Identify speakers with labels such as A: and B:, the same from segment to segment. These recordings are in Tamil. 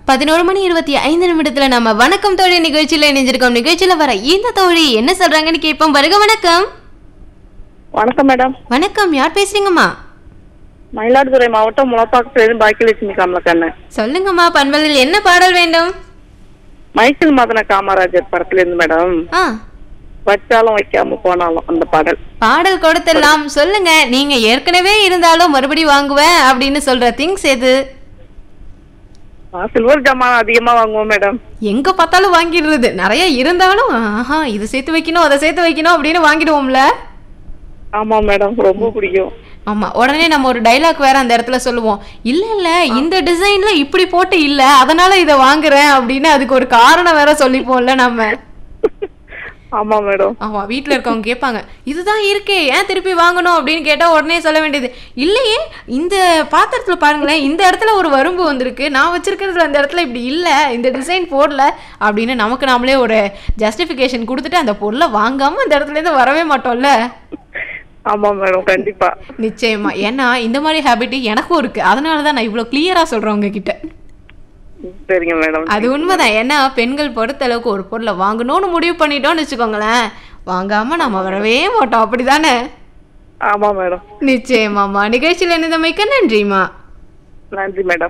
A: பதினோரு மணி இருபத்தி ஐந்து நிமிடத்துல நம்ம வணக்கம் தோழி நிகழ்ச்சியில இணைஞ்சிருக்கோம் நிகழ்ச்சியில வர இந்த தோழி என்ன சொல்றாங்கன்னு கேட்போம் வருக வணக்கம்
B: வணக்கம் மேடம்
A: வணக்கம் யார் பேசுறீங்கம்மா
B: மயிலாடுதுறை மாவட்டம் முளப்பாக்கத்திலிருந்து பாக்கியலட்சுமி கமலக்கண்ணு
A: சொல்லுங்கம்மா பண்பலில் என்ன பாடல் வேண்டும்
B: மைக்கேல் மதன காமராஜர் படத்துல இருந்து மேடம்
A: ஆ
B: வச்சாலும் வைக்காம போனாலும் அந்த பாடல்
A: பாடல் கொடுத்துடலாம் சொல்லுங்க நீங்க ஏற்கனவே இருந்தாலும் மறுபடி வாங்குவேன் அப்படின்னு சொல்ற திங்ஸ் எது
B: நான் சில்வர் ஜாமான் அதிகமா வாங்குவோம் மேடம்
A: எங்க பார்த்தாலும் வாங்கிடுறது நிறைய இருந்தாலும் ஆஹா இது சேர்த்து வைக்கணும் அதை சேர்த்து வைக்கணும் அப்படின்னு வாங்கிடுவோம்ல
B: ஆமா மேடம் ரொம்ப பிடிக்கும்
A: ஆமா உடனே நம்ம ஒரு டைலாக் வேற அந்த இடத்துல சொல்லுவோம் இல்ல இல்ல இந்த டிசைன்ல இப்படி போட்டு இல்ல அதனால இதை வாங்குறேன் அப்படின்னு அதுக்கு ஒரு காரணம் வேற சொல்லிப்போம்ல நம்ம
B: ஆமா மேடம்
A: ஆமா வீட்ல இருக்கவங்க கேட்பாங்க இதுதான் இருக்கே ஏன் திருப்பி வாங்கணும் அப்படின்னு கேட்டா உடனே சொல்ல வேண்டியது இல்லையே இந்த பாத்திரத்துல பாருங்களேன் இந்த இடத்துல ஒரு வரும்பு வந்திருக்கு நான் வச்சிருக்கிறதுல அந்த இடத்துல இப்படி இல்ல இந்த டிசைன் போடல அப்படின்னு நமக்கு நாமளே ஒரு ஜஸ்டிஃபிகேஷன் கொடுத்துட்டு அந்த பொருளை வாங்காம அந்த இடத்துல இருந்து வரவே மாட்டோம்ல
B: ஆமா மேடம் கண்டிப்பா
A: நிச்சயமா ஏன்னா இந்த மாதிரி ஹேபிட் எனக்கும் இருக்கு அதனால தான் நான் இவ்வளோ கிளியரா சொல்றேன் உங்ககிட்ட
B: சரிங்க மேடம்
A: அது உண்மைதான் ஏன்னா பெண்கள் பொறுத்த அளவுக்கு ஒரு பொருளை வாங்கணும்னு முடிவு பண்ணிட்டோம்னு வச்சுக்கோங்களேன் வாங்காம நம்ம வரவே மாட்டோம் அப்படிதானே
B: ஆமா மேடம்
A: நிச்சயமாம்மா நிகழ்ச்சியில் இணைந்தமைக்க நன்றிம்மா
B: நன்றி மேடம்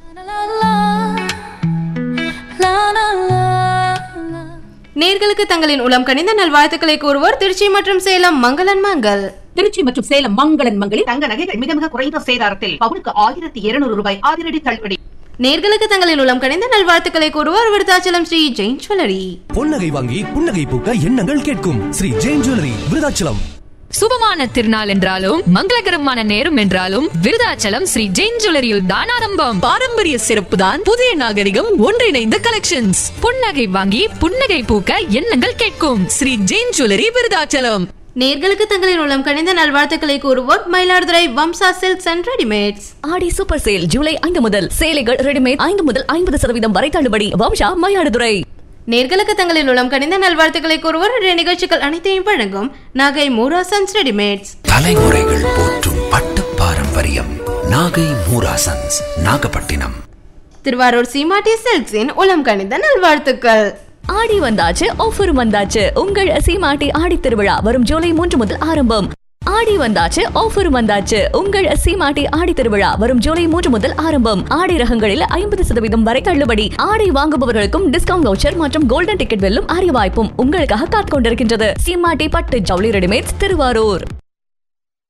A: நேர்களுக்கு தங்களின் உளம் கனிந்த நல்வாழ்த்துக்களை கூறுவோர் திருச்சி மற்றும் சேலம் மங்களன் மங்கள்
C: திருச்சி மற்றும் சேலம் மங்களன் மங்களில் தங்க நகைகள் மிக மிக குறைந்த சேதாரத்தில் பவுனுக்கு ஆயிரத்தி இருநூறு ரூபாய் அதிரடி தள்ளுபடி
A: நேர்களுக்கு தங்களின் உளம் கனிந்த நல்வாழ்த்துக்களை கூறுவோர் விருத்தாச்சலம் ஸ்ரீ ஜெயின் ஜுவல்லரி
D: பொன்னகை வாங்கி புன்னகை பூக்க எண்ணங்கள் கேட்கும் ஸ்ரீ ஜெயின் ஜுவல்லரி விருதாச்சலம்
E: சுபமான திருநாள் என்றாலும் மங்களகரமான நேரம் என்றாலும் விருதாச்சலம் ஸ்ரீ ஜெயின் ஜுவல்லரியில் தான் ஆரம்பம்
F: பாரம்பரிய சிறப்பு தான் புதிய நாகரிகம் ஒன்றிணைந்த கலெக்ஷன்ஸ்
E: புன்னகை வாங்கி புன்னகை பூக்க எண்ணங்கள் கேட்கும்
F: ஸ்ரீ ஜெயின் ஜுவல்லரி விருதாச்சலம்
A: நேர்களுக்கு தங்களின் உளம் கனிந்த நல்வாழ்த்துக்களை கூறுவோர் Mayiladuthurai Vamsa silks and readymades
F: ஆடி சூப்பர் சேல் ஜூலை ஐந்து முதல் சேலைகள் ரெடிமேட் ஐந்து முதல் ஐம்பது சதவீதம் வரை தள்ளுபடி வம்சா மயிலாடுதுறை
A: நேர்களுக்கு தங்களின் உளம் கனிந்த நல்வாழ்த்துக்களை கூறுவோர் இன்றைய நிகழ்ச்சிகள் அனைத்தையும் வழங்கும் நாகை மூராசன்ஸ் ரெடிமேட்ஸ்
G: தலைமுறைகள் போற்றும் பட்டு பாரம்பரியம் நாகை மூராசன்ஸ் நாகப்பட்டினம்
A: திருவாரூர் சீமாட்டி சில்க்ஸின் உளம் கனிந்த நல்வாழ்த்துக்கள்
F: ஆடி வந்தாச்சு ஆஃபர் வந்தாச்சு உங்கள் சீமாட்டி ஆடி திருவிழா வரும் ஜூலை மூன்று முதல் ஆரம்பம் ஆடி வந்தாச்சு ஆஃபர் வந்தாச்சு உங்கள் சீமாட்டி ஆடி திருவிழா வரும் ஜூலை மூன்று முதல் ஆரம்பம் ஆடி ரகங்களில் ஐம்பது சதவீதம் வரை தள்ளுபடி ஆடை வாங்குபவர்களுக்கும் டிஸ்கவுண்ட் வவுச்சர் மற்றும் கோல்டன் டிக்கெட் வெல்லும் அரிய வாய்ப்பும் உங்களுக்காக காத்துக் கொண்டிருக்கின்றது சீமாட்டி பட்டு ஜவுளி ரெடிமேட்ஸ் திருவாரூர்